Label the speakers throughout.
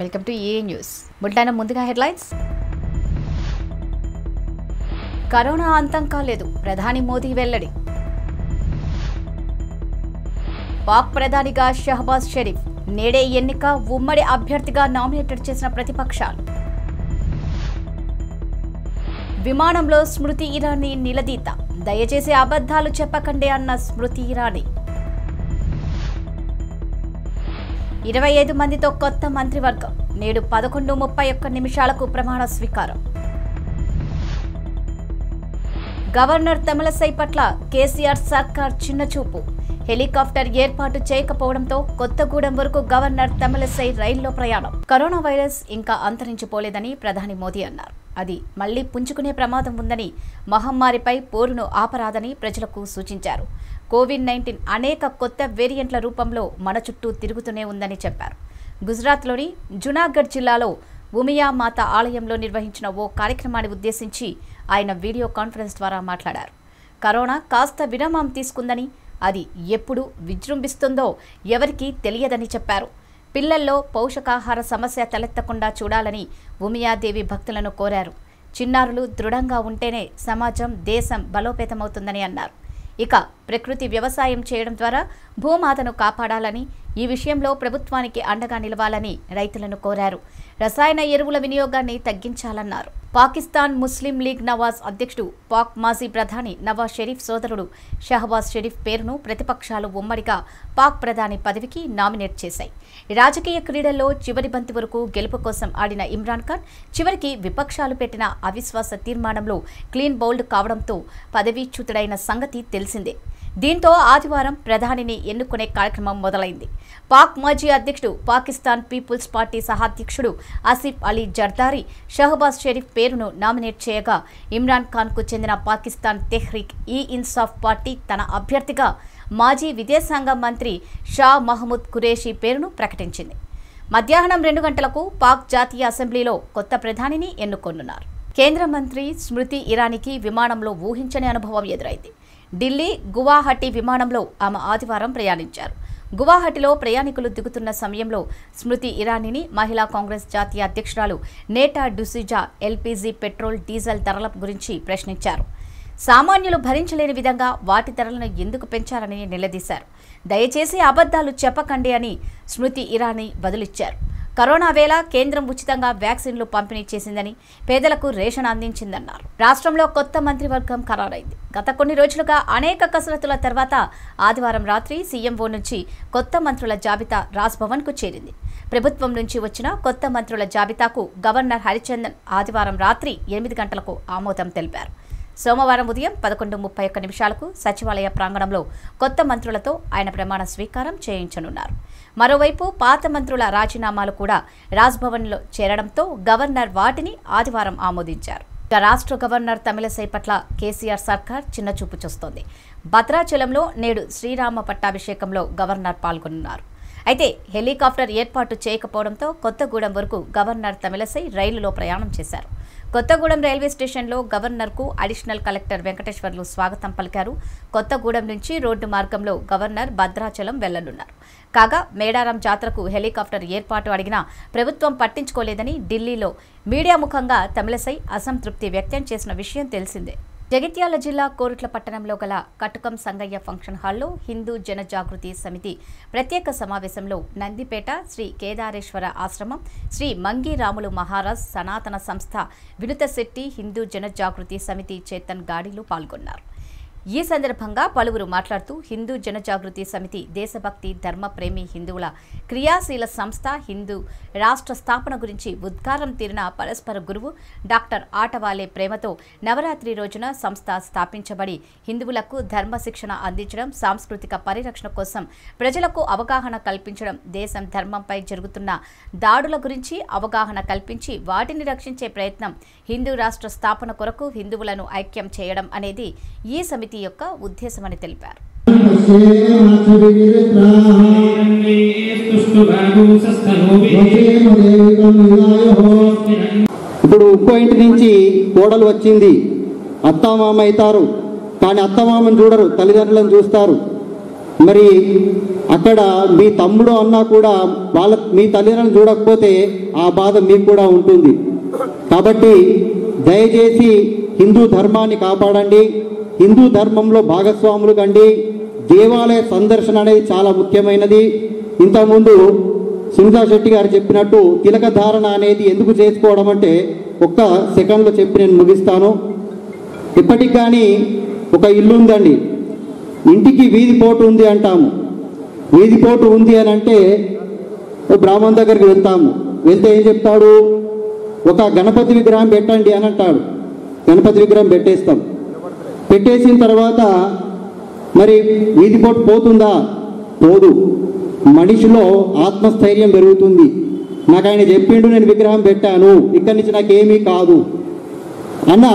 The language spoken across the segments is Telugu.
Speaker 1: Welcome to A news bulletin ముందుగా హెడ్లైన్స్ కరోనా అంతం కాలేదు ప్రధాని మోదీ వెల్లడి పాక్ ప్రధానిగా షహబాజ్ షరీఫ్ నేడే ఎన్నిక ఉమ్మడి అభ్యర్థిగా నామినేటెడ్ చేసిన ప్రతిపక్షాలు విమానంలో స్మృతి ఇరానీ నిలదీత దయచేసి అబద్ధాలు చెప్పకండి అన్న స్మృతి ఇరానీ ఇరవై ఐదు మందితో కొత్త మంత్రివర్గం నేడు పదకొండు ముప్పై ఒక్క నిమిషాలకు ప్రమాణ స్వీకారం గవర్నర్ తమిళసై పట్ల కేసీఆర్ సర్కార్ చిన్నచూపు హెలికాప్టర్ ఏర్పాటు చేయకపోవడంతో కొత్తగూడెం వరకు గవర్నర్ తమిళసై రైల్లో ప్రయాణం కరోనా వైరస్ ఇంకా అంతరించిపోలేదని ప్రధాని మోదీ అన్నారు అది మళ్లీ పుంజుకునే ప్రమాదం ఉందని మహమ్మారిపై పోరును ఆపరాదని ప్రజలకు సూచించారు కోవిడ్ నైన్టీన్ అనేక కొత్త వేరియంట్ల రూపంలో మన చుట్టూ తిరుగుతూనే ఉందని చెప్పారు గుజరాత్లోని జునాగఢ్ జిల్లాలో ఉమియా మాత ఆలయంలో నిర్వహించిన ఓ కార్యక్రమాన్ని ఉద్దేశించి ఆయన వీడియో కాన్ఫరెన్స్ ద్వారా మాట్లాడారు కరోనా కాస్త విరామం తీసుకుందని అది ఎప్పుడు విజృంభిస్తుందో ఎవరికీ తెలియదని చెప్పారు పిల్లల్లో పోషకాహార సమస్య తలెత్తకుండా చూడాలని ఉమియాదేవి భక్తులను కోరారు చిన్నారులు దృఢంగా ఉంటేనే సమాజం దేశం బలోపేతమవుతుందని అన్నారు ఇక ప్రకృతి వ్యవసాయం చేయడం ద్వారా భూమాతను కాపాడాలని ఈ విషయంలో ప్రభుత్వానికి అండగా నిలవాలని రైతులను కోరారు రసాయన ఎరువుల వినియోగాన్ని తగ్గించాలన్నారు పాకిస్తాన్ ముస్లిం లీగ్ నవాజ్ అధ్యక్షుడు పాక్ మాజీ ప్రధాని నవాజ్ షరీఫ్ సోదరుడు షహబాజ్ షరీఫ్ పేరును ప్రతిపక్షాలు ఉమ్మడిగా పాక్ ప్రధాని పదవికి నామినేట్ చేశాయి రాజకీయ క్రీడల్లో చివరి బంతి వరకు గెలుపు కోసం ఆడిన ఇమ్రాన్ ఖాన్ చివరికి విపక్షాలు పెట్టిన అవిశ్వాస తీర్మానంలో క్లీన్ బౌల్డ్ కావడంతో పదవీచ్యుతుడైన సంగతి తెలిసిందే దీంతో ఆదివారం ప్రధానిని ఎన్నుకునే కార్యక్రమం మొదలైంది పాక్ మాజీ అధ్యక్షుడు పాకిస్తాన్ పీపుల్స్ పార్టీ సహాధ్యక్షుడు ఆసిఫ్ అలీ జర్దారీ షహబాజ్ షరీఫ్ పేరును నామినేట్ చేయగా ఇమ్రాన్ ఖాన్కు చెందిన పాకిస్తాన్ తెహ్రీక్ ఈ ఇన్సాఫ్ పార్టీ తన అభ్యర్థిగా మాజీ విదేశాంగ మంత్రి షా మహమూద్ ఖురేషీ పేరును ప్రకటించింది మధ్యాహ్నం రెండు గంటలకు పాక్ జాతీయ అసెంబ్లీలో కొత్త ప్రధానిని ఎన్నుకోనున్నారు కేంద్ర మంత్రి స్మృతి ఇరానీకి విమానంలో ఊహించని అనుభవం ఎదురైంది ఢిల్లీ గువాహటి విమానంలో ఆమె ఆదివారం ప్రయాణించారు గువాహటిలో ప్రయాణికులు దిగుతున్న సమయంలో స్మృతి ఇరానీని మహిళా కాంగ్రెస్ జాతీయ అధ్యక్షురాలు Netta D'Souza LPG petrol diesel ధరల గురించి ప్రశ్నించారు సామాన్యులు భరించలేని విధంగా వాటి ధరలను ఎందుకు పెంచారని నిలదీశారు దయచేసి అబద్ధాలు చెప్పకండి అని స్మృతి ఇరానీ బదులిచ్చారు కరోనా వేళ కేంద్రం ఉచితంగా వ్యాక్సిన్లు పంపిణీ చేసిందని పేదలకు రేషన్ అందించిందన్నారు రాష్ట్రంలో కొత్త మంత్రివర్గం ఖరారైంది గత కొన్ని రోజులుగా అనేక కసరత్తుల తర్వాత ఆదివారం రాత్రి సీఎంఓ నుంచి కొత్త మంత్రుల జాబితా రాజ్భవన్కు చేరింది ప్రభుత్వం నుంచి వచ్చిన కొత్త మంత్రుల జాబితాకు గవర్నర్ హరిచందన్ ఆదివారం రాత్రి ఎనిమిది గంటలకు ఆమోదం తెలిపారు సోమవారం ఉదయం పదకొండు ముప్పై ఒక్క నిమిషాలకు సచివాలయ ప్రాంగణంలో కొత్త మంత్రులతో ఆయన ప్రమాణ స్వీకారం చేయించనున్నారు మరోవైపు పాత మంత్రుల రాజీనామాలు కూడా రాజ్భవన్లో చేరడంతో గవర్నర్ వాటిని ఆదివారం ఆమోదించారు ఇక రాష్ట్ర గవర్నర్ తమిళసై పట్ల కేసీఆర్ సర్కార్ చిన్నచూపు చూస్తోంది భద్రాచలంలో నేడు శ్రీరామ పట్టాభిషేకంలో గవర్నర్ పాల్గొన్నారు అయితే హెలికాప్టర్ ఏర్పాటు చేయకపోవడంతో కొత్తగూడెం వరకు గవర్నర్ తమిళసై రైలులో ప్రయాణం చేశారు కొత్తగూడెం రైల్వే స్టేషన్లో గవర్నర్కు అడిషనల్ కలెక్టర్ వెంకటేశ్వర్లు స్వాగతం పలికారు కొత్తగూడెం నుంచి రోడ్డు మార్గంలో గవర్నర్ భద్రాచలం వెళ్లనున్నారు కాగా మేడారం జాతరకు హెలికాప్టర్ ఏర్పాటు అడిగినా ప్రభుత్వం పట్టించుకోలేదని ఢిల్లీలో మీడియా ముఖంగా తమిళసై అసంతృప్తి వ్యక్తం చేసిన విషయం తెలిసిందే జగిత్యాల జిల్లా కోరుట్ల పట్టణంలో గల కటుకం సంగయ్య ఫంక్షన్ హాల్లో హిందూ జన జాగృతి సమితి ప్రత్యేక సమావేశంలో నందిపేట శ్రీ కేదారేశ్వర ఆశ్రమం శ్రీ మంగి రాములు మహారాజ్ సనాతన సంస్థ వినుత శెట్టి హిందూ జన జాగృతి సమితి చేతన్ గాడిలు పాల్గొన్నారు ఈ సందర్భంగా పలువురు మాట్లాడుతూ హిందూ జనజాగృతి సమితి దేశభక్తి ధర్మ ప్రేమి హిందువుల క్రియాశీల సంస్థ హిందూ రాష్ట్ర స్థాపన గురించి ఉద్గారం తీరిన పరస్పర గురువు డాక్టర్ ఆటవాలే ప్రేమతో నవరాత్రి రోజున సంస్థ స్థాపించబడి హిందువులకు ధర్మ శిక్షణ అందించడం సాంస్కృతిక పరిరక్షణ కోసం ప్రజలకు అవగాహన కల్పించడం దేశం ధర్మంపై జరుగుతున్న దాడుల గురించి అవగాహన కల్పించి వాటిని రక్షించే ప్రయత్నం హిందూ రాష్ట్ర స్థాపన కొరకు హిందువులను ఐక్యం చేయడం అనేది ఈ సమితి యొక్క ఉద్దేశమని తెలిపారు
Speaker 2: ఇప్పుడు ఇంకో ఇంటి నుంచి కోడలు వచ్చింది అత్తామామ అవుతారు కానీ అత్తమామని చూడరు తల్లిదండ్రులను చూస్తారు మరి అక్కడ మీ తమ్ముడు అన్నా కూడా వాళ్ళ మీ తల్లిదండ్రులను చూడకపోతే ఆ బాధ మీకు కూడా ఉంటుంది కాబట్టి దయచేసి హిందూ ధర్మాన్ని కాపాడండి హిందూ ధర్మంలో భాగస్వాములు కండి దేవాలయ సందర్శన అనేది చాలా ముఖ్యమైనది ఇంతకుముందు సునీతా శెట్టి గారు చెప్పినట్టు తిలక ధారణ అనేది ఎందుకు చేసుకోవడం అంటే ఒక్క సెకండ్లో చెప్పి నేను ముగిస్తాను ఇప్పటికి కానీ ఒక ఇల్లు ఉందండి ఇంటికి వీధి పోటు ఉంది అంటాము వీధి పోటు ఉంది అని అంటే ఓ బ్రాహ్మణ్ దగ్గరికి వెళ్తాము వెళ్తే ఏం చెప్తాడు ఒక గణపతి విగ్రహం పెట్టండి అని అంటాడు గణపతి విగ్రహం పెట్టేస్తాం పెట్టేసిన తర్వాత మరి వీధి పోటు పోతుందా పోదు మనిషిలో ఆత్మస్థైర్యం పెరుగుతుంది నాకు ఆయన చెప్పిండు నేను విగ్రహం పెట్టాను ఇక్కడి నుంచి నాకేమీ కాదు అన్న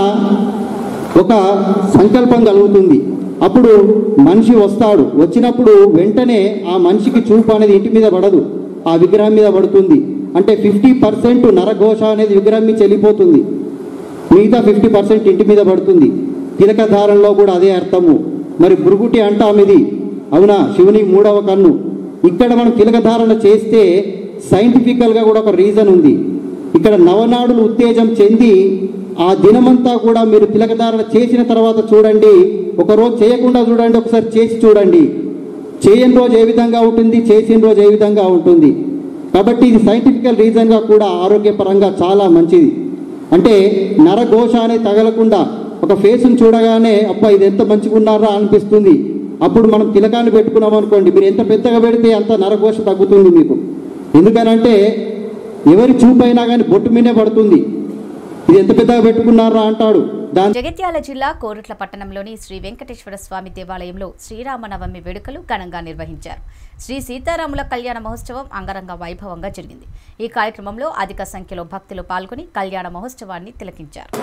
Speaker 2: ఒక సంకల్పం కలుగుతుంది అప్పుడు మనిషి వస్తాడు వచ్చినప్పుడు వెంటనే ఆ మనిషికి చూపు అనేది ఇంటి మీద పడదు ఆ విగ్రహం మీద పడుతుంది అంటే ఫిఫ్టీ పర్సెంట్ నరఘోష అనేది విగ్రహం మీద చెల్లిపోతుంది మిగతా ఫిఫ్టీ పర్సెంట్ ఇంటి మీద పడుతుంది తిలక ధారణలో కూడా అదే అర్థము మరి బురుగుటి అంటాం ఇది అవునా శివుని మూడవ కన్ను ఇక్కడ మనం తిలక ధారణ చేస్తే సైంటిఫికల్గా కూడా ఒక రీజన్ ఉంది ఇక్కడ నవనాడులు ఉత్తేజం చెంది ఆ దినమంతా కూడా మీరు తిలక ధారణ చేసిన తర్వాత చూడండి ఒక రోజు చేయకుండా చూడండి ఒకసారి చేసి చూడండి చేయని రోజు ఏ విధంగా ఉంటుంది చేసిన రోజు ఏ విధంగా ఉంటుంది కాబట్టి ఇది సైంటిఫికల్ రీజన్గా కూడా ఆరోగ్యపరంగా చాలా మంచిది అంటే నరఘోష అనేది తగలకుండా ఒక ఫేస్ని చూడగానే అబ్బా ఇది ఎంత మంచిగా ఉన్నారా అనిపిస్తుంది అప్పుడు మనం తిలకాన్ని పెట్టుకున్నాం అనుకోండి మీరు ఎంత పెద్దగా పెడితే అంత నరఘోష తగ్గుతుంది మీకు ఎందుకనంటే ఎవరి చూపైనా కానీ బొట్టు మీదే పడుతుంది ఇది ఎంత పెద్దగా పెట్టుకున్నారా అంటాడు దాని
Speaker 1: జగిత్యాల జిల్లా కోరుట్ల పట్టణంలోని శ్రీ వెంకటేశ్వర స్వామి దేవాలయంలో శ్రీరామనవమి వేడుకలు ఘనంగా నిర్వహించారు శ్రీ సీతారాముల కళ్యాణ మహోత్సవం అంగరంగ వైభవంగా జరిగింది ఈ కార్యక్రమంలో అధిక సంఖ్యలో భక్తులు పాల్గొని కళ్యాణ మహోత్సవాన్ని తిలకించారు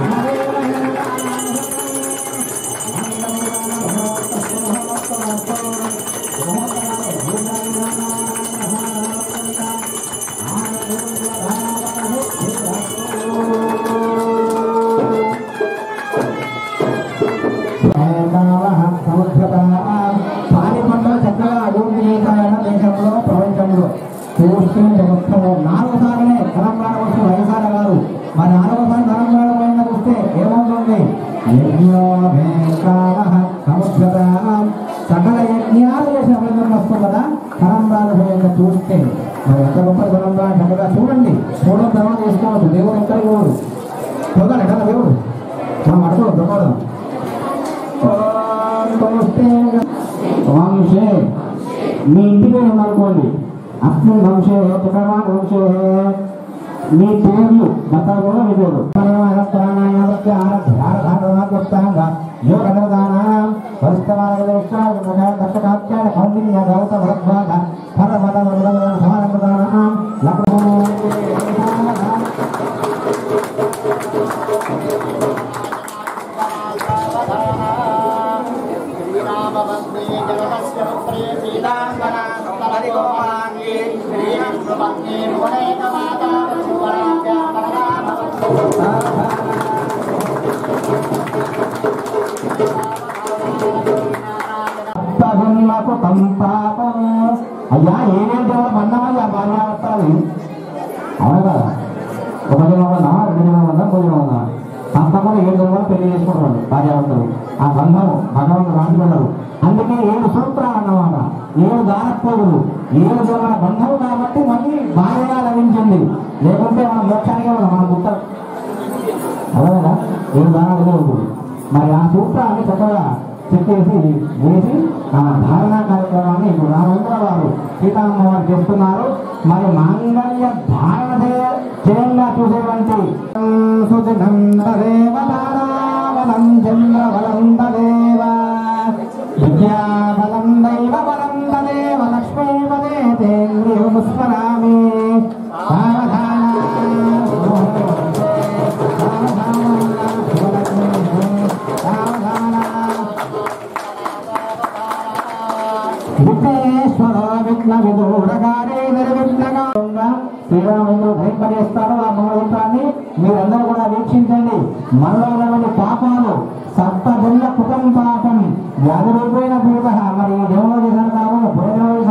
Speaker 3: పాడి పంటలు చక్కగా అభివృద్ధి దేశంలో ప్రపంచంలో చూస్తుంటే మొత్తం నాలుగోసారినే తెలంగాణ వచ్చి వైఎస్ఆర్ గారు మరి నాలుగోసారి తెలంగాణ పైన చూస్తే ఏమవుతుంది యజ్ఞోపేతావః సముద్రతాం. సకల యజ్ఞాలు చేసిన ఫలితం వస్తుంది కదా తలంబ్రాలు పోయిన చూస్తే మరి ఎంత గొప్ప తలంబ్రాలు చక్కగా చూడండి చూడడం తర్వాత చేసుకోవచ్చు దేవుడు ఎక్కడ పోడు చూడాలి కదా దేవుడు మనం అడుగు దొంగలు వంశే మీ ఇంటి పేరు ఉందనుకోండి అస్మిన్ వంశే తుకర్మాన్ వంశే మీ పేర్లు దత్తాలు కూడా మీ పేరు తగున్నకు కంపాపం అయ్యా ఏమేం దేవుడు బంధమని ఆ భార్య వస్తుంది అవును కదా ఒక జనం ఉందా రెండు జనం ఉందా మూడు జనం ఉందా తప్పకుండా ఏడు జనం పెళ్లి చేసుకుంటున్నాడు భార్యావంతులు ఆ బంధం భగవంతుడు రాసిపెళ్ళరు అందుకే ఏడు సూత్రాలు అన్నమాట ఏడు దానపోగులు ఏడు జన్మల బంధం కాబట్టి మళ్ళీ భార్యగా లభించింది లేకుంటే మనం మోక్షానికే ఉన్నాం మన గుట్ట అవునా ఏడు దానాలు లేవు మరి ఆ సూత్రాన్ని చక్కగా చెప్పేసి వేసి ఆ ధారణ కార్యక్రమాన్ని ఇప్పుడు రామేంద్ర వారు సీతారామ వారు చేస్తున్నారు మరి మాంగళ్య ధారణ చేయ- చేయంగా చూసేటువంటి సుజనం తదేవ తారావనం చంద్రబలం తదేవ విద్యాబలం దైవ బలం తదేవ లక్ష్మీపదే తేంద్రియముస్మరామి విఘ్నేశ్వర విఘ్న విదూరగారే నిర్విఘ్నగా శ్రీరాముడు భయపడేస్తారు ఆ మహోత్సవాన్ని మీరందరూ కూడా వీక్షించండి మనలో ఉన్నటువంటి పాపాలు సప్త జన్మ కుటుంబ పాపం వ్యాధి రూపేణ పీడ మరి ఈ దేవుడు చేసిన పాపం భోజనం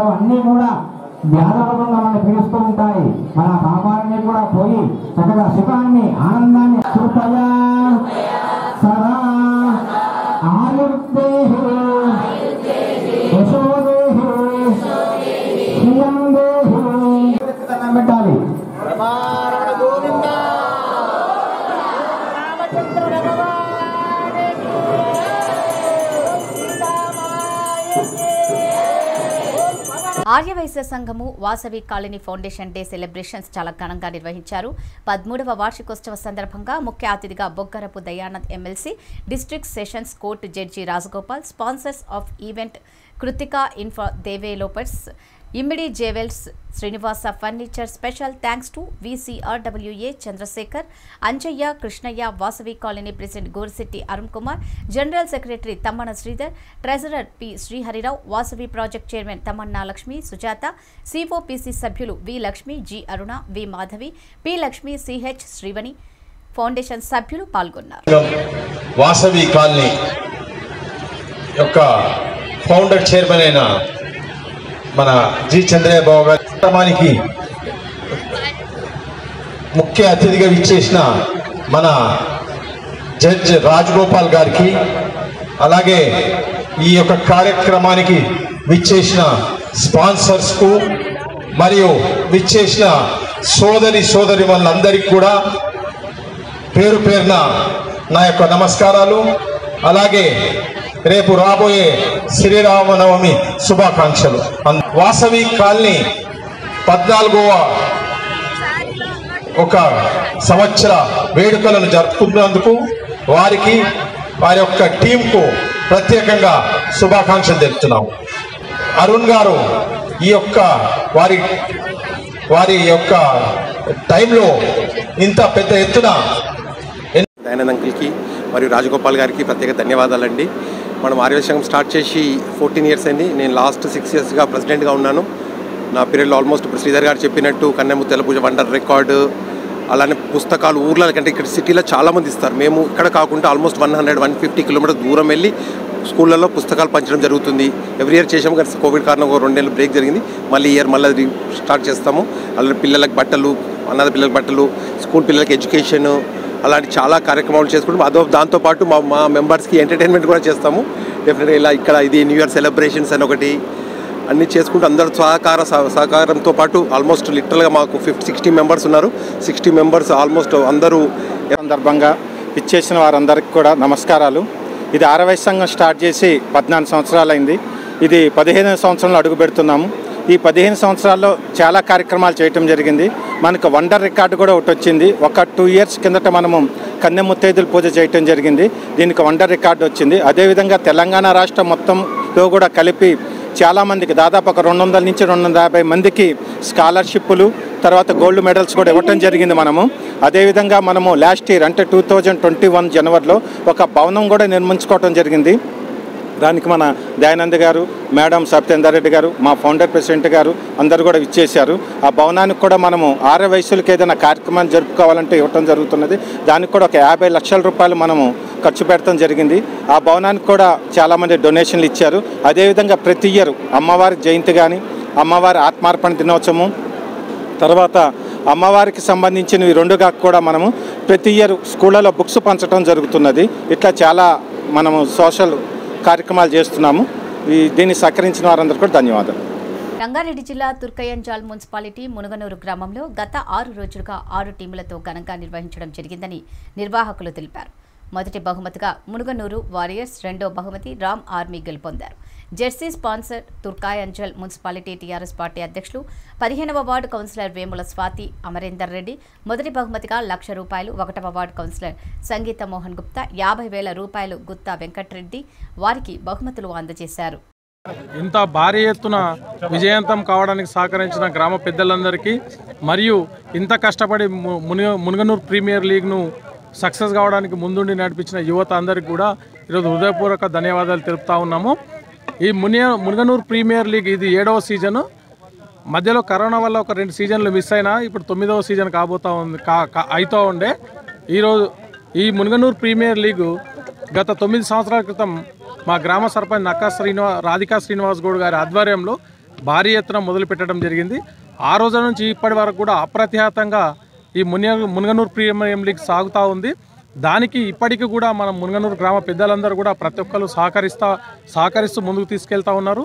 Speaker 1: ఆర్యవైశ్య సంఘము Vasavi colony foundation day celebrations చాలా ఘనంగా నిర్వహించారు పదమూడవ వార్షికోత్సవ సందర్భంగా ముఖ్య అతిథిగా Boggarapu Dayanand MLC district sessions court judge Rajagopal sponsors of event Kritika infra developers Immadi jewels Srinivasa furniture special thanks to VCRWA Chandrasekhar Anjaiah Krishnaiah Vasavi colony president Gorisetti Arun Kumar general secretary Tammana Sridhar treasurer P Srihari Rao Vasavi project chairman Tamanna Lakshmi Sujatha COPC సభ్యులు V Lakshmi G Aruna V Madhavi P Lakshmi CH Srivani foundation సభ్యులు పాల్గొన్నారు
Speaker 4: వాసవి కాలనీ యొక్క ఫౌండర్ చైర్మన్ అయిన మన జి చంద్రయ్య బాబు గారి కార్యక్రమానికి ముఖ్య అతిథిగా విచ్చేసిన మన జడ్జ్ రాజగోపాల్ గారికి అలాగే ఈ యొక్క కార్యక్రమానికి విచ్చేసిన స్పాన్సర్స్కు మరియు విచ్చేసిన సోదరి సోదరి వాళ్ళందరికీ కూడా పేరు పేరున నా యొక్క నమస్కారాలు అలాగే రేపు రాబోయే శ్రీరామనవమి శుభాకాంక్షలు అన్- వాసవి కాలనీ పద్నాలుగవ ఒక సంవత్సర వేడుకలను జరుపుకున్నందుకు వారికి వారి యొక్క టీంకు ప్రత్యేకంగా శుభాకాంక్షలు తెలుపుతున్నాం అరుణ్ గారు ఈ యొక్క వారి వారి యొక్క టైంలో ఇంత పెద్ద ఎత్తున
Speaker 5: దయానంద్ అంకుల్కి మరియు రాజగోపాల్ గారికి ప్రత్యేక ధన్యవాదాలండి మనం ఆర్య సంఘం స్టార్ట్ చేసి ఫోర్టీన్ ఇయర్స్ అయింది నేను లాస్ట్ సిక్స్ ఇయర్స్గా ప్రెసిడెంట్గా ఉన్నాను నా పీరియడ్లో ఆల్మోస్ట్ ఇప్పుడు శ్రీధర్ గారు చెప్పినట్టు కన్నెము తెలపూజ వండర్ రికార్డు అలానే పుస్తకాలు ఊర్ల కంటే ఇక్కడ సిటీలో చాలామంది ఇస్తారు మేము ఇక్కడ కాకుండా almost one hundred one fifty kilometer దూరం వెళ్ళి స్కూళ్ళల్లో పుస్తకాలు పంచడం జరుగుతుంది ఎవ్రీ ఇయర్ చేసాము కానీ కోవిడ్ కారణంగా ఒక రెండేళ్ళు బ్రేక్ జరిగింది మళ్ళీ ఇయర్ మళ్ళీ అది స్టార్ట్ చేస్తాము అలానే పిల్లలకు బట్టలు అన్నద పిల్లలకి బట్టలు స్కూల్ పిల్లలకి ఎడ్యుకేషన్ అలాంటి చాలా కార్యక్రమాలు చేసుకుంటాం అదో దాంతోపాటు మా మా మెంబర్స్కి ఎంటర్టైన్మెంట్ కూడా చేస్తాము డెఫినెట్గా ఇలా ఇక్కడ ఇది న్యూ ఇయర్ సెలబ్రేషన్స్ అని ఒకటి అన్నీ చేసుకుంటూ అందరు సహకార సహ- సహకారంతో పాటు ఆల్మోస్ట్ లిటరల్గా మాకు ఫిఫ్టీ సిక్స్టీ మెంబర్స్ ఉన్నారు సిక్స్టీ మెంబర్స్ ఆల్మోస్ట్ అందరూ
Speaker 6: సందర్భంగా ఇచ్చేసిన వారందరికీ కూడా నమస్కారాలు ఇది ఆరవై సంఘం స్టార్ట్ చేసి పద్నాలుగు సంవత్సరాలైంది ఇది పదిహేను సంవత్సరంలో అడుగు పెడుతున్నాము ఈ పదిహేను సంవత్సరాల్లో చాలా కార్యక్రమాలు చేయటం జరిగింది మనకు వండర్ రికార్డు కూడా ఒకటి వచ్చింది ఒక టూ ఇయర్స్ కిందట మనము కన్నె ముత్తైదులు పూజ చేయటం జరిగింది దీనికి వండర్ రికార్డు వచ్చింది అదేవిధంగా తెలంగాణ రాష్ట్రం మొత్తంలో కూడా కలిపి చాలామందికి దాదాపు ఒక రెండు వందల నుంచి రెండు వందల యాభై మందికి స్కాలర్షిప్లు తర్వాత గోల్డ్ మెడల్స్ కూడా ఇవ్వటం జరిగింది మనము అదేవిధంగా మనము లాస్ట్ ఇయర్ అంటే టూ థౌజండ్ ట్వంటీ వన్ జనవరిలో ఒక భవనం కూడా నిర్మించుకోవటం జరిగింది దానికి మన దయానంద్ గారు మేడం సత్యేందర్ రెడ్డి గారు మా ఫౌండర్ ప్రెసిడెంట్ గారు అందరు కూడా ఇచ్చేశారు ఆ భవనానికి కూడా మనము ఆరు వయసులకి ఏదైనా కార్యక్రమాన్ని జరుపుకోవాలంటే ఇవ్వటం జరుగుతున్నది దానికి కూడా ఒక యాభై లక్షల రూపాయలు మనము ఖర్చు పెట్టడం జరిగింది ఆ భవనానికి కూడా చాలామంది డొనేషన్లు ఇచ్చారు అదేవిధంగా ప్రతి ఇయర్ అమ్మవారి జయంతి కానీ అమ్మవారి ఆత్మార్పణ దినోత్సవం తర్వాత అమ్మవారికి సంబంధించిన ఈ రెండుగా కూడా మనము ప్రతి ఇయర్ స్కూళ్ళలో బుక్స్ పంచడం జరుగుతున్నది ఇట్లా చాలా మనము సోషల్ కార్యక్రమాలు చేస్తున్నాము ఈ దీన్ని సహకరించిన వారందరూ కూడా ధన్యవాదాలు
Speaker 1: రంగారెడ్డి జిల్లా తుర్కయంజాల్ మున్సిపాలిటీ మునుగనూరు గ్రామంలో గత ఆరు రోజులుగా ఆరు టీములతో ఘనంగా నిర్వహించడం జరిగిందని నిర్వాహకులు తెలిపారు మొదటి బహుమతిగా మునుగనూరు వారియర్స్ రెండో బహుమతి రామ్ ఆర్మీ గెలుపొందారు jersey sponsor Turkayamjal municipality TRS party అధ్యక్షులు పదిహేనవ వార్డు కౌన్సిలర్ వేముల స్వాతి అమరేందర్ రెడ్డి మొదటి బహుమతిగా లక్ష రూపాయలు ఒకటవ వార్డు కౌన్సిలర్ సంగీత మోహన్ గుప్తా యాభై వేల రూపాయలు గుత్తా వెంకట్రెడ్డి వారికి బహుమతులు అందజేశారు
Speaker 7: ఇంత భారీ ఎత్తున విజయవంతం కావడానికి సహకరించిన గ్రామ పెద్దలందరికీ మరియు ఇంత కష్టపడి ము- మునిగ మునుగనూరు ప్రీమియర్ లీగ్ను సక్సెస్ కావడానికి ముందుండి నడిపించిన యువత అందరికీ కూడా ఈరోజు హృదయపూర్వక ధన్యవాదాలు తెలుపుతా ఉన్నాము ఈ మునియ మునుగనూరు ప్రీమియర్ లీగ్ ఇది ఏడవ సీజను మధ్యలో కరోనా వల్ల ఒక రెండు సీజన్లు మిస్ అయినా ఇప్పుడు తొమ్మిదవ సీజన్ కాబోతా ఉంది కా కా- అవుతూ ఉండే ఈరోజు ఈ మునుగనూరు ప్రీమియర్ లీగు గత తొమ్మిది సంవత్సరాల క్రితం మా గ్రామ సర్పంచ్ నక్కా శ్రీనివా రాధికా శ్రీనివాస్ గౌడ్ గారి ఆధ్వర్యంలో భారీ ఎత్తున మొదలు పెట్టడం జరిగింది ఆ రోజు నుంచి ఇప్పటి వరకు కూడా అప్రతిహతంగా ఈ మునియ మునుగనూరు ప్రీమియం లీగ్ సాగుతూ ఉంది దానికి ఇప్పటికీ కూడా మన మునుగనూరు గ్రామ పెద్దలందరూ కూడా ప్రతి ఒక్కరు సహకరిస్తా సహకరిస్తూ ముందుకు తీసుకెళ్తా ఉన్నారు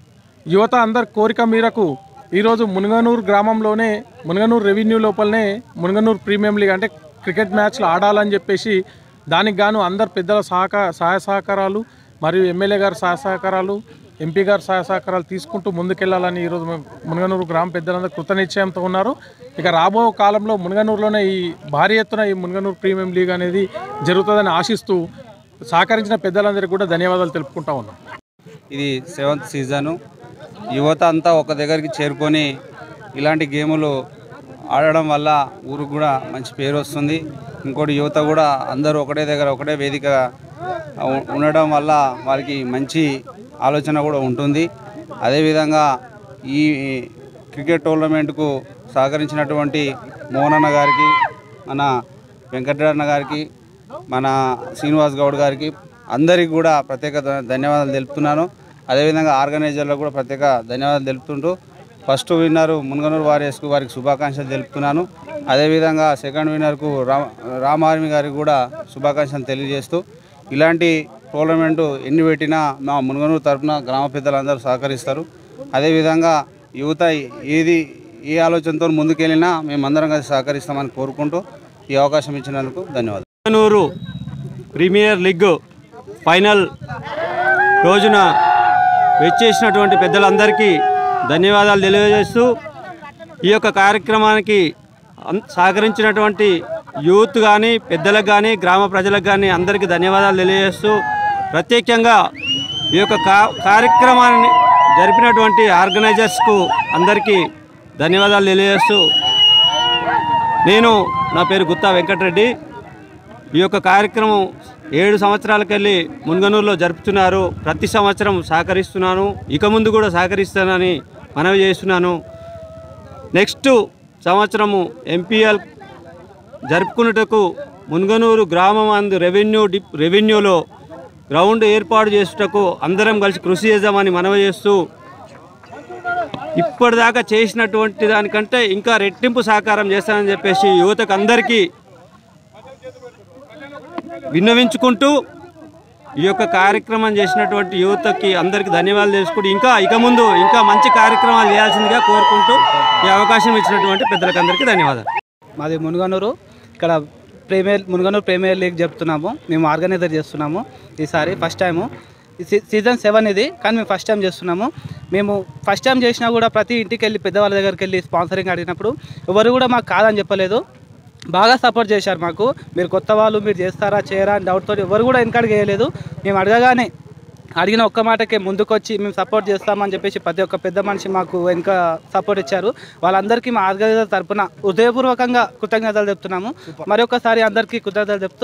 Speaker 7: యువత అందరి కోరిక మేరకు ఈరోజు మునగనూరు గ్రామంలోనే మునగనూరు రెవెన్యూ లోపలనే మునగనూరు ప్రీమియం లీగ్ అంటే క్రికెట్ మ్యాచ్లు ఆడాలని చెప్పేసి దానికి గాను అందరు పెద్దల సహకార సహాయ సహకారాలు మరియు ఎమ్మెల్యే గారి సహాయ సహకారాలు ఎంపీ గారు సహాయ సహకారాలు తీసుకుంటూ ముందుకెళ్లాలని ఈరోజు మేము మునగనూరు గ్రామ పెద్దలందరూ కృతనిశ్చయంతో ఉన్నారు ఇక రాబో కాలంలో మునగనూరులోనే ఈ భారీ ఎత్తున ఈ మునగనూరు ప్రీమియం లీగ్ అనేది జరుగుతుందని ఆశిస్తూ సహకరించిన పెద్దలందరికీ కూడా ధన్యవాదాలు తెలుపుకుంటా ఉన్నాం
Speaker 8: ఇది సెవెంత్ సీజను యువత అంతా ఒక దగ్గరికి చేరుకొని ఇలాంటి గేములు ఆడడం వల్ల ఊరికి కూడా మంచి పేరు వస్తుంది ఇంకోటి యువత కూడా అందరూ ఒకటే దగ్గర ఒకటే వేదిక ఉ- ఉండడం వల్ల వారికి మంచి ఆలోచన కూడా ఉంటుంది అదేవిధంగా ఈ క్రికెట్ టోర్నమెంట్కు సహకరించినటువంటి మోహనన్న గారికి మన వెంకటరమణ గారికి మన శ్రీనివాస్ గౌడ్ గారికి అందరికీ కూడా ప్రత్యేక ధ- ధన్యవాదాలు తెలుపుతున్నాను అదేవిధంగా ఆర్గనైజర్లకు కూడా ప్రత్యేక ధన్యవాదాలు తెలుపుతుంటూ ఫస్ట్ విన్నర్ మునగనూరు వారియర్స్కు వారికి శుభాకాంక్షలు తెలుపుతున్నాను అదేవిధంగా సెకండ్ విన్నర్కు రామ రామార్మి గారికి కూడా శుభాకాంక్షలు తెలియజేస్తూ ఇలాంటి టోర్నమెంటు ఎన్ని పెట్టినా మా మునగనూరు తరపున గ్రామ పెద్దలందరూ సహకరిస్తారు అదేవిధంగా యువత ఏది ఏ ఆలోచనతో ముందుకెళ్ళినా మేమందరం కలిసి సహకరిస్తామని కోరుకుంటూ ఈ అవకాశం ఇచ్చినందుకు ధన్యవాదాలు
Speaker 9: బెంగళూరు ప్రీమియర్ లీగ్ ఫైనల్ రోజున వెచ్చేసినటువంటి పెద్దలందరికీ ధన్యవాదాలు తెలియజేస్తూ ఈ యొక్క కార్యక్రమానికి అన్- సహకరించినటువంటి యూత్ కానీ పెద్దలకు కానీ గ్రామ ప్రజలకు కానీ అందరికీ ధన్యవాదాలు తెలియజేస్తూ ప్రత్యేకంగా ఈ యొక్క కా- కార్యక్రమాన్ని జరిపినటువంటి ఆర్గనైజర్స్కు అందరికీ ధన్యవాదాలు తెలియజేస్తూ నేను నా పేరు గుత్తా వెంకటరెడ్డి ఈ యొక్క కార్యక్రమం ఏడు సంవత్సరాలకెళ్ళి మున్గనూరులో జరుపుతున్నారు ప్రతి సంవత్సరం సహకరిస్తున్నాను ఇక ముందు కూడా సహకరిస్తానని మనవి చేస్తున్నాను నెక్స్ట్ సంవత్సరము ఎంపీఎల్ జరుపుకున్నటకు మున్గనూరు గ్రామం అందు రెవెన్యూ డిప్ రెవెన్యూలో గ్రౌండ్ ఏర్పాటు చేసుటకు అందరం కలిసి కృషి చేద్దామని మనవి చేస్తూ ఇప్పటిదాకా చేసినటువంటి దానికంటే ఇంకా రెట్టింపు సహకారం చేస్తానని చెప్పేసి యువతకు అందరికీ విన్నవించుకుంటూ ఈ యొక్క కార్యక్రమం చేసినటువంటి యువతకి అందరికీ ధన్యవాదాలు తెలుసుకుంటూ ఇంకా ఇక ముందు ఇంకా మంచి కార్యక్రమాలు చేయాల్సిందిగా కోరుకుంటూ ఈ అవకాశం ఇచ్చినటువంటి పెద్దలకు అందరికీ ధన్యవాదాలు
Speaker 10: మాది మునుగనూరు ఇక్కడ ప్రీమియర్ మునుగనూరు ప్రీమియర్ లీగ్ చెప్తున్నాము మేము ఆర్గనైజర్ చేస్తున్నాము ఈసారి ఫస్ట్ టైము ఈ సీ- సీజన్ సెవెన్ ఇది కానీ మేము ఫస్ట్ టైం చేస్తున్నాము మేము ఫస్ట్ టైం చేసినా కూడా ప్రతి ఇంటికి వెళ్ళి పెద్దవాళ్ళ దగ్గరికి వెళ్ళి స్పాన్సరింగ్ అడిగినప్పుడు ఎవరు కూడా మాకు కాదని చెప్పలేదు బాగా సపోర్ట్ చేశారు మాకు మీరు కొత్త వాళ్ళు మీరు చేస్తారా చేయరా అని డౌట్తో ఎవరు కూడా వెనకడికి వేయలేదు మేము అడగగానే అడిగిన ఒక్క మాటకే ముందుకొచ్చి మేము సపోర్ట్ చేస్తామని చెప్పేసి ప్రతి ఒక్క పెద్ద మనిషి మాకు వెనుక సపోర్ట్ ఇచ్చారు వాళ్ళందరికీ మా ఆర్గనైజర్ తరపున హృదయపూర్వకంగా కృతజ్ఞతలు చెప్తున్నాము మరొకసారి అందరికీ కృతజ్ఞతలు చెప్తూ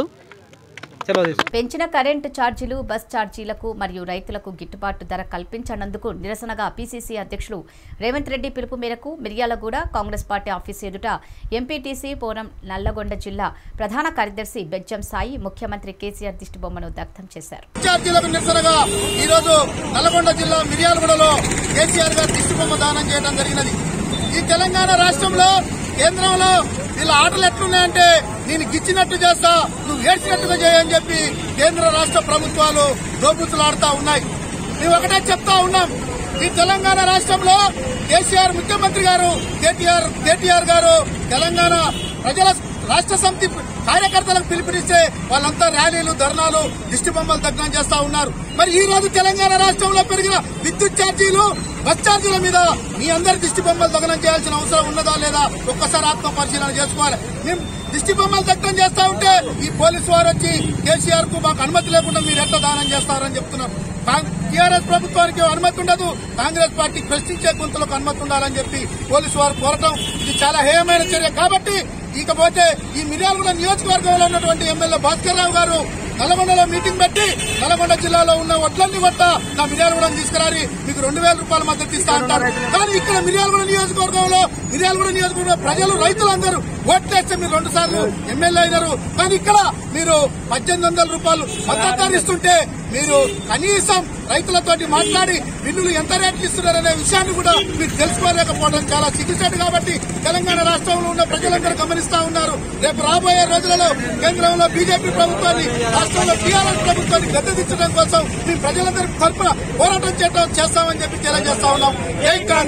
Speaker 10: సెలవు తీసుకుంటాం.
Speaker 1: పెంచిన కరెంటు ఛార్జీలు బస్ ఛార్జీలకు మరియు రైతులకు గిట్టుబాటు ధర కల్పించనందుకు నిరసనగా పీసీసీ అధ్యక్షులు రేవంత్ రెడ్డి పిలుపు మేరకు మిర్యాలగూడ కాంగ్రెస్ పార్టీ ఆఫీస్ ఎదుట ఎంపీటీసీ పోరం నల్లగొండ జిల్లా ప్రధాన కార్యదర్శి బెజ్జం సాయి ముఖ్యమంత్రి కేసీఆర్ దిష్టిబొమ్మను దగ్ధం చేశారు
Speaker 11: ఛార్జీలకు నిరసనగా ఈ రోజు నల్గొండ జిల్లా మిర్యాలగూడలో కేసీఆర్ గారు దిష్టిబొమ్మ దానం చేయడం జరిగినది ఈ తెలంగాణ రాష్ట్రంలో కేంద్రంలో వీళ్ళ ఆటలు ఎట్లున్నాయంటే నేను గిచ్చినట్టు చేస్తా నువ్వు ఏడ్చినట్టుగా చేయని చెప్పి కేంద్ర రాష్ట్ర ప్రభుత్వాలు దోబుతులాడుతా ఉన్నాయి మేము ఒకటే చెప్తా ఉన్నాం ఈ తెలంగాణ రాష్ట్రంలో కేసీఆర్ ముఖ్యమంత్రి గారు కేటీఆర్ కేటీఆర్ గారు తెలంగాణ ప్రజల రాష్ట్ర సమితి కార్యకర్తలకు పిలుపునిస్తే వాళ్ళంతా ర్యాలీలు ధర్నాలు దిష్టి బొమ్మలు దగ్నం చేస్తా ఉన్నారు మరి ఈ రోజు తెలంగాణ రాష్ట్రంలో పెరిగిన విద్యుత్ ఛార్జీలు బస్ ఛార్జీల మీద మీ అందరి దిష్టి బొమ్మలు దగ్నం చేయాల్సిన అవసరం ఉన్నదా లేదా ఒక్కసారి ఆత్మ పరిశీలన చేసుకోవాలి మేము దిష్టి బొమ్మలు దగ్నం చేస్తా ఉంటే ఈ పోలీసు వారు వచ్చి కేసీఆర్ కు మాకు అనుమతి లేకుండా మీరు ఎట్లా దానం చేస్తారని చెప్తున్నారు టీఆర్ఎస్ ప్రభుత్వానికి అనుమతి ఉండదు కాంగ్రెస్ పార్టీకి ప్రశ్నించే గుంతలకు అనుమతి ఉండాలని చెప్పి పోలీసు వారు కోరటం ఇది చాలా హేయమైన చర్య కాబట్టి ఇకపోతే ఈ మిర్యాలగూడ నియోజకవర్గంలో ఉన్నటువంటి ఎమ్మెల్యే భాస్కర్ రావు గారు నల్గొండలో మీటింగ్ పెట్టి నల్గొండ జిల్లాలో ఉన్న వడ్లన్నీ కొట్ట నా మిర్యాలగూడెం తీసుకురాని మీకు రెండు వేల రూపాయల మద్దతు ఇస్తా అంటారు కానీ ఇక్కడ మిర్యాలగూడ నియోజకవర్గంలో మిర్యాలగూడ నియోజకవర్గ ప్రజలు రైతులందరూ ఓట్లేస్తే మీరు రెండు సార్లు ఎమ్మెల్యే అయినారు కానీ ఇక్కడ మీరు పద్దెనిమిది వందల రూపాయలు మద్దతు ధర ఇస్తుంటే మీరు కనీసం రైతులతోటి మాట్లాడి బిల్లులు ఎంత రేట్లు ఇస్తున్నారనే విషయాన్ని కూడా మీరు తెలుసుకోలేకపోవడం చాలా సిగ్గుచేటు కాబట్టి తెలంగాణ రాష్ట్రంలో ఉన్న ప్రజలందరూ గమనిస్తా ఉన్నారు రేపు రాబోయే రోజులలో కేంద్రంలో బీజేపీ ప్రభుత్వాన్ని రాష్ట్రంలో టీఆర్ఎస్ ప్రభుత్వాన్ని గద్దెదించడం కోసం మేము ప్రజలందరి తరఫున పోరాటం చేయడం చేస్తామని చెప్పి తెలియజేస్తా ఉన్నాం జై కాంగ్రెస్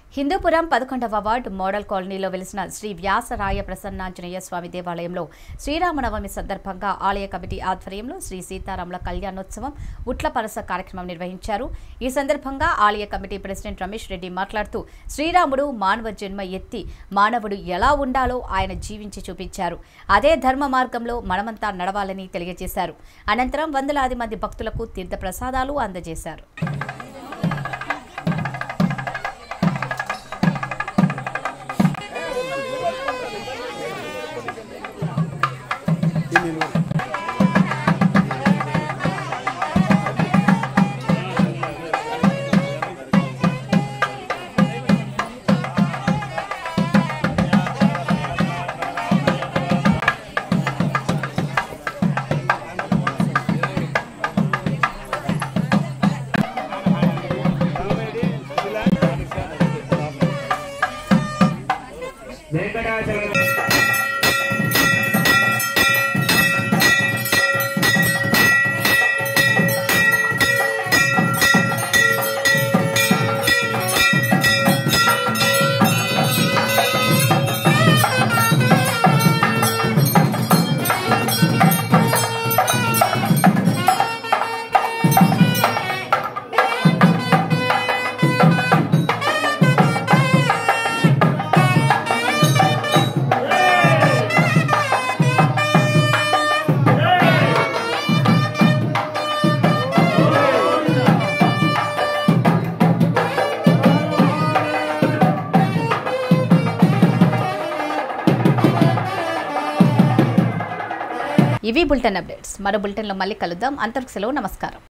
Speaker 1: హిందూపురం పదకొండవ వార్డు మోడల్ కాలనీలో వెలిసిన శ్రీ వ్యాసరాయ ప్రసన్నాంజనేయ స్వామి దేవాలయంలో శ్రీరామనవమి సందర్భంగా ఆలయ కమిటీ ఆధ్వర్యంలో శ్రీ సీతారాముల కళ్యాణోత్సవం ఉట్లపరస కార్యక్రమం నిర్వహించారు ఈ సందర్భంగా ఆలయ కమిటీ ప్రెసిడెంట్ రమేష్ రెడ్డి మాట్లాడుతూ శ్రీరాముడు మానవ జన్మ ఎత్తి మానవుడు ఎలా ఉండాలో ఆయన జీవించి చూపించారు అదే ధర్మ మార్గంలో మనమంతా నడవాలని తెలియజేశారు అనంతరం వందలాది మంది భక్తులకు తీర్థ ప్రసాదాలు అందజేశారు ఇవి బులెటిన్ అప్డేట్స్ మరో బులెటిన్లో మళ్ళీ కలుద్దాం అంతవరకు సెలవు నమస్కారం